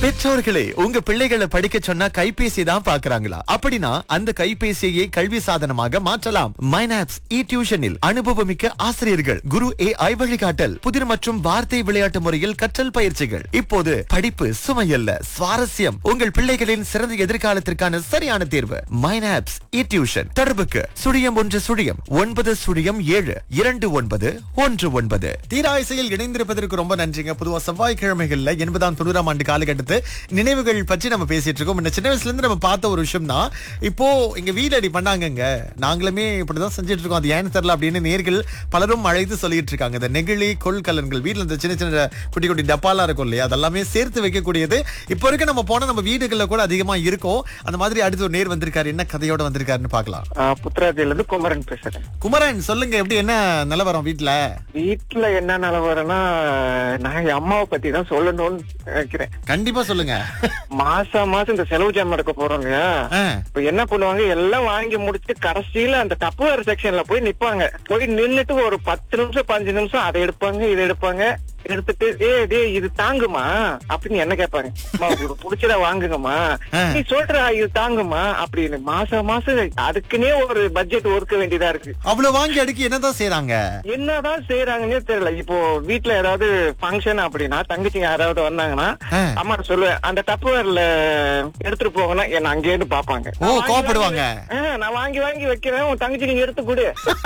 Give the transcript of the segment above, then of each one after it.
பெற்றோர்களே உங்க பிள்ளைகளை படிக்க சொன்னா கைபேசி தான் பாக்குறாங்களா அப்படின்னா அந்த கைபேசியை கல்வி சாதனமாக மாற்றலாம் மைனாப்ஸ் இ டியூஷனில் அனுபவமிக்க ஆசிரியர்கள் குரு ஏ ஐ வழிகாட்டல் புதிர் மற்றும் வார்த்தை விளையாட்டு முறையில் கற்றல் பயிற்சிகள் இப்போது படிப்பு சுமையல்ல சுவாரஸ்யம் உங்கள் பிள்ளைகளின் சிறந்த எதிர்காலத்திற்கான சரியான தேர்வு மைனாப்ஸ் இ டியூஷன் தொடர்புக்கு சுழியம் ஒன்று சுழியம் ஒன்பது சுழியம் ஏழு இரண்டு ஒன்பது ஒன்று ஒன்பது தீராயிசையில் இணைந்திருப்பதற்கு ரொம்ப நன்றிங்க பொதுவா செவ்வாய்க்கிழமைகள்ல எண்பதாம் தொண்ணூறாம் ஆண்டு காலகட்டத்து நினைவுகள் பற்றி நம்ம பேசிட்டு இருக்கோம் இந்த சின்ன வயசுல இருந்து நம்ம பார்த்த ஒரு விஷயம் தான் இப்போ எங்க வீடு அடி பண்ணாங்கங்க நாங்களுமே இப்படிதான் செஞ்சுட்டு இருக்கோம் அது ஏன்னு தெரியல அப்படின்னு நேர்கள் பலரும் அழைத்து சொல்லிட்டு இருக்காங்க இந்த நெகிழி கொள்கலன்கள் வீட்டுல இந்த சின்ன சின்ன குட்டி குட்டி டப்பாலாம் இருக்கும் இல்லையா அதெல்லாமே சேர்த்து வைக்கக்கூடியது இப்போ இருக்க நம்ம போனா நம்ம வீடுகள்ல கூட அதிகமா இருக்கும் அந்த மாதிரி அடுத்து ஒரு நேர் வந்திருக்காரு என்ன கதையோட வந்திருக்காருன்னு பார்க்கலாம் ஆஹ் புத்ராஜில இருந்து குமரன் பேசுறேன் குமரன் சொல்லுங்க எப்படி என்ன நிலவரம் வீட்டுல வீட்டுல என்ன நிலவரம்னா நான் என் அம்மாவை பத்தி தான் சொல்லணும்னு நினைக்கிறேன் கண்டிப்பா சொல்லுங்க மாசம் மாசம் இந்த செலவு ஜாமான் எடுக்க போறோம் இல்லையா ஆ. இப்ப என்ன பண்ணுவாங்க எல்லாம் வாங்கி முடிச்சு கடைசியில அந்த டப்புவேர் செக்ஷன்ல போய் நிப்பாங்க போய் நின்னுட்டு ஒரு பத்து நிமிஷம் பதினஞ்சு நிமிஷம் அதை எடுப்பாங்க இதை எடுப்பாங்க எடுத்துட்டு ஏ டேய் இது தாங்குமா அப்படின்னு என்ன கேட்பாங்க அம்மா, உங்களுக்கு பிடிச்சத வாங்குங்கம்மா ஆ. நீ சொல்ற இது தாங்குமா அப்படின்னு மாசம் மாசம் அதுக்குன்னே ஒரு பட்ஜெட் ஒதுக்க வேண்டியதா இருக்கு அவ்வளவு வாங்கி அடுக்கி என்னதான் செய்றாங்க என்னதான் செய்யறாங்கன்னே தெரியல இப்போ வீட்ல ஏதாவது ஃபங்க்ஷன் அப்படின்னா தங்கச்சி யாராவது வந்தாங்கன்னா ஆ. அம்மா சொல்லுவேன் அந்த டப்புவேர்ல எடுத்துட்டு போகணும் என்ன அங்கே இருந்து பாப்பாங்க ஓ, நான் வாங்கி கோவப்படுவாங்க. வாங்கி- ஆ, நான் வாங்கி வாங்கி வைக்கிறேன் உன் தங்கச்சி நீங்க எடுத்து கொடு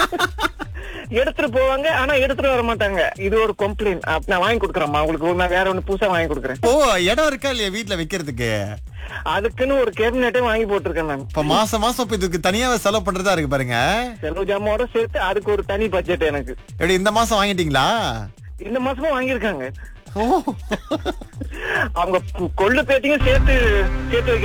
எடுத்துட்டு போவாங்க ஆனா எடுத்துட்டு வர மாட்டாங்க இது ஒரு கம்ப்ளைண்ட் நான் வாங்கி கொடுக்குறேம்மா உங்களுக்கு நான் வேற ஒண்ணு புதுசா வாங்கி கொடுக்குறேன் ஓ இடம் இருக்கா இல்லையா வீட்டுல வைக்கிறதுக்கு அதுக்குன்னு ஒரு கேபினெட்டே வாங்கி போட்டிருக்கேன் நான் இப்ப மாசம் மாசம் இப்ப இதுக்கு தனியாவே செலவு பண்றதா இருக்கு பாருங்க செலவு ஜாமாவோட சேர்த்து அதுக்கு ஒரு தனி பட்ஜெட் எனக்கு எப்படி இந்த மாசம் வாங்கிட்டீங்களா இந்த மாசமும் வாங்கியிருக்காங்க ஓ அவங்க கொள்ளு பேட்டியும் சேர்த்து சேர்த்து வைக்க